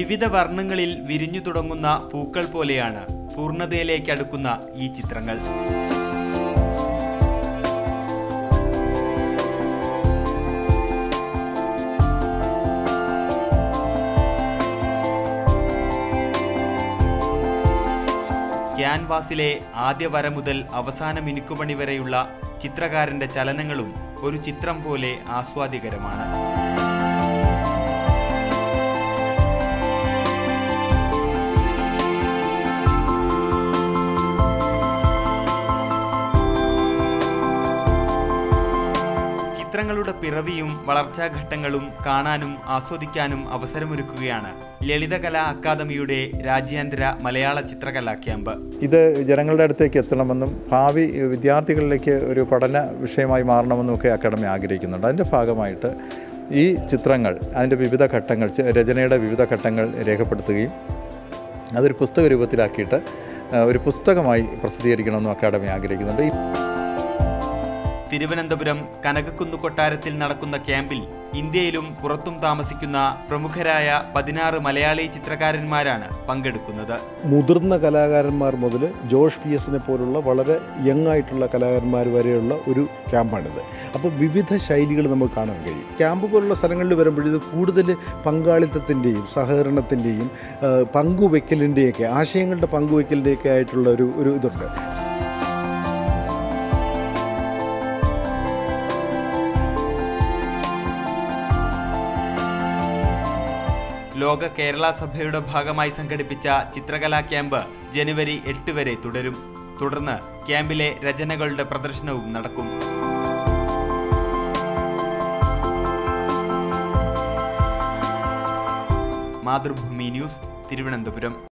വിവിധ വർണ്ണങ്ങളിൽ വിരിഞ്ഞു തുടങ്ങുന്ന പൂക്കൾ പോലെയാണ് പൂർണ്ണതയിലേക്ക് അടുക്കുന്ന ഈ ചിത്രങ്ങൾ ക്യാൻവാസിലെ ആദ്യ വര മുതൽ അവസാന മിനുക്കുപണി വരെയുള്ള ചിത്രകാരന്റെ ചലനങ്ങളും ഒരു ചിത്രം പോലെ ആസ്വാദ്യകരമാണ് ചിത്രങ്ങളുടെ പിറവിയും വളർച്ചാഘട്ടങ്ങളും കാണാനും ആസ്വദിക്കാനും അവസരമൊരുക്കുകയാണ് ലളിതകലാ അക്കാദമിയുടെ രാജ്യാന്തര മലയാള ചിത്രകലാ ക്യാമ്പ് ഇത് ജനങ്ങളുടെ അടുത്തേക്ക് എത്തണമെന്നും ഭാവി വിദ്യാർത്ഥികളിലേക്ക് ഒരു പഠന വിഷയമായി മാറണമെന്നും ഒക്കെ അക്കാദമി ആഗ്രഹിക്കുന്നുണ്ട് അതിൻ്റെ ഭാഗമായിട്ട് ഈ ചിത്രങ്ങൾ അതിൻ്റെ വിവിധ ഘട്ടങ്ങൾ ച- രചനയുടെ വിവിധ ഘട്ടങ്ങൾ രേഖപ്പെടുത്തുകയും അതൊരു പുസ്തക രൂപത്തിലാക്കിയിട്ട് ആ, ഒരു പുസ്തകമായി പ്രസിദ്ധീകരിക്കണമെന്നും അക്കാദമി ആഗ്രഹിക്കുന്നുണ്ട് ഈ തിരുവനന്തപുരം കനകക്കുന്ന് കൊട്ടാരത്തിൽ നടക്കുന്ന ക്യാമ്പിൽ ഇന്ത്യയിലും പുറത്തും താമസിക്കുന്ന പ്രമുഖരായ പതിനാറ് മലയാളി ചിത്രകാരന്മാരാണ് പങ്കെടുക്കുന്നത് മുതിർന്ന കലാകാരന്മാർ മുതൽ ജോഷ് പി എസിനെ പോലുള്ള വളരെ യങ് ആയിട്ടുള്ള കലാകാരന്മാർ വരെയുള്ള ഒരു ക്യാമ്പാണിത് അപ്പോൾ വിവിധ ശൈലികൾ നമുക്ക് കാണാൻ കഴിയും ക്യാമ്പ് പോലുള്ള സ്ഥലങ്ങളിൽ വരുമ്പോഴിത് കൂടുതൽ പങ്കാളിത്തത്തിൻ്റെയും സഹകരണത്തിൻ്റെയും ആ, പങ്കുവെക്കലിൻ്റെയൊക്കെ ആശയങ്ങളുടെ പങ്കുവെക്കലിൻ്റെയൊക്കെ ആയിട്ടുള്ള ഒരു ഒരു ഇതുണ്ട് ലോക കേരള സഭയുടെ ഭാഗമായി സംഘടിപ്പിച്ച ചിത്രകലാ ക്യാമ്പ് ജനുവരി എട്ട് വരെ തുടരും തുടർന്ന് ക്യാമ്പിലെ രചനകളുടെ പ്രദർശനവും നടക്കും മാതൃഭൂമി ന്യൂസ് തിരുവനന്തപുരം